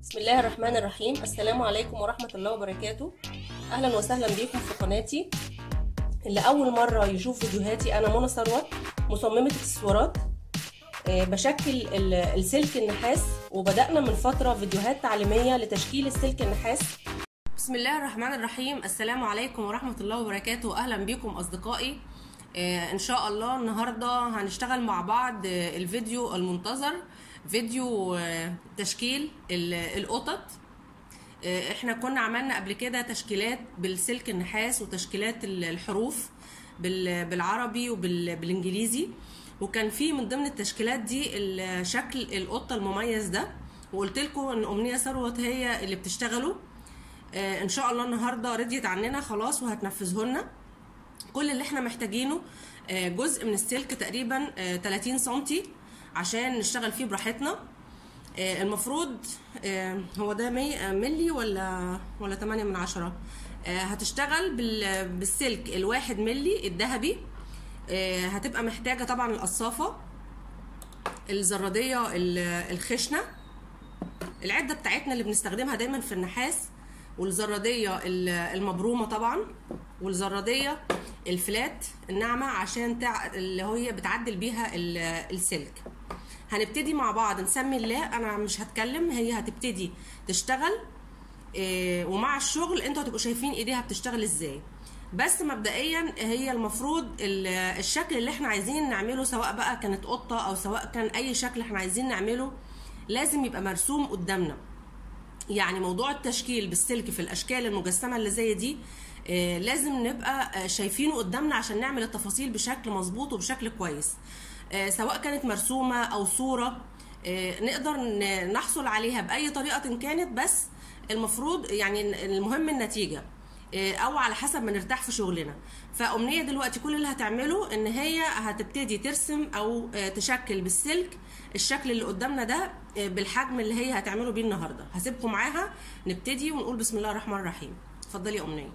بسم الله الرحمن الرحيم السلام عليكم ورحمة الله وبركاته أهلا وسهلا بيكم في قناتي اللي أول مرة يشوف فيديوهاتي أنا منى ثروت مصممة اكسسوارات آه، بشكل ال- السلك النحاس وبدأنا من فترة فيديوهات تعليمية لتشكيل السلك النحاس بسم الله الرحمن الرحيم السلام عليكم ورحمة الله وبركاته أهلا بيكم أصدقائي آه، إن شاء الله النهاردة هنشتغل مع بعض آه، الفيديو المنتظر فيديو آه، تشكيل ال- القطط آه، احنا كنا عملنا قبل كده تشكيلات بالسلك النحاس وتشكيلات ال- الحروف بال- بالعربي وبالانجليزي وكان في من ضمن التشكيلات دي ال- شكل القطه المميز ده وقلت لكم ان امنيه ثروت هي اللي بتشتغله آه، ان شاء الله النهارده رضيت عننا خلاص وهتنفذه لنا كل اللي احنا محتاجينه آه، جزء من السلك تقريبا آه، 30 سنتي عشان نشتغل فيه براحتنا آه، المفروض آه، هو ده مي- آه، ملي ولا ولا 8 من عشرة آه، هتشتغل بال- بالسلك الواحد ملي الذهبي آه، هتبقى محتاجة طبعا القصافة الزرادية ال- الخشنة العدة بتاعتنا اللي بنستخدمها دايما في النحاس والزرادية ال- المبرومة طبعا والزرادية الفلات الناعمة عشان تع... اللي هي بتعدل بيها ال- السلك هنبتدي مع بعض نسمي الله انا مش هتكلم هي هتبتدي تشتغل إيه، ومع الشغل انتوا هتبقوا شايفين ايديها بتشتغل ازاي بس مبدئيا هي المفروض ال- الشكل اللي احنا عايزين نعمله سواء بقى كانت قطه او سواء كان اي شكل احنا عايزين نعمله لازم يبقى مرسوم قدامنا يعني موضوع التشكيل بالسلك في الاشكال المجسمه اللي زي دي آه، لازم نبقى آه، شايفينه قدامنا عشان نعمل التفاصيل بشكل مظبوط وبشكل كويس آه، سواء كانت مرسومه او صوره آه، نقدر ن- نحصل عليها باي طريقه كانت بس المفروض يعني المهم النتيجه آه، او على حسب ما نرتاح في شغلنا فامنيه دلوقتي كل اللي هتعمله ان هي هتبتدي ترسم او آه، تشكل بالسلك الشكل اللي قدامنا ده آه، بالحجم اللي هي هتعمله بيه النهارده هسيبكم معاها نبتدي ونقول بسم الله الرحمن الرحيم اتفضلي يا امنيه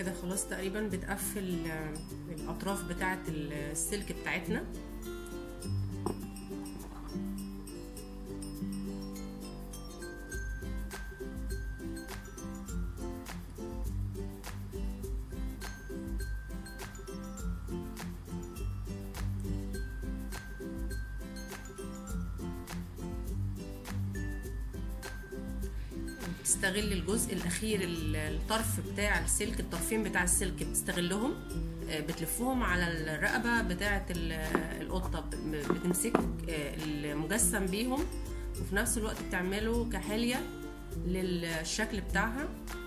كده خلاص تقريبا بتقفل الاطراف بتاعه السلك بتاعتنا بتستغل الجزء الاخير الطرف بتاع السلك الطرفين بتاع السلك بتستغلهم بتلفهم على الرقبه بتاعه القطه بتمسك المجسم بيهم وفي نفس الوقت بتعمله كحاليه للشكل بتاعها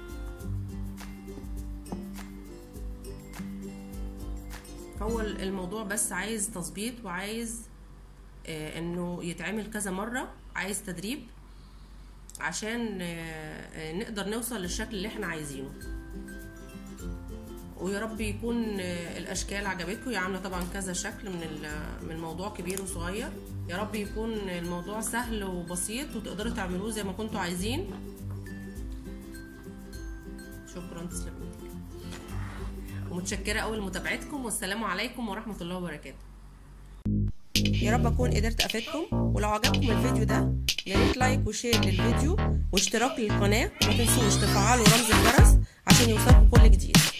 هو الموضوع بس عايز تظبيط وعايز انه يتعمل كذا مره عايز تدريب عشان نقدر نوصل للشكل اللي احنا عايزينه ويا رب يكون الاشكال عجبتكم هي عامله طبعا كذا شكل من من الموضوع كبير وصغير يا رب يكون الموضوع سهل وبسيط وتقدروا تعملوه زي ما كنتوا عايزين شكرا تسلموا ومتشكره قوي لمتابعتكم والسلام عليكم ورحمه الله وبركاته يا رب اكون قدرت افيدكم ولو عجبكم الفيديو ده يا ريت لايك وشير للفيديو واشتراك للقناه وما تنسوش تفعلوا رمز الجرس عشان يوصلكم كل جديد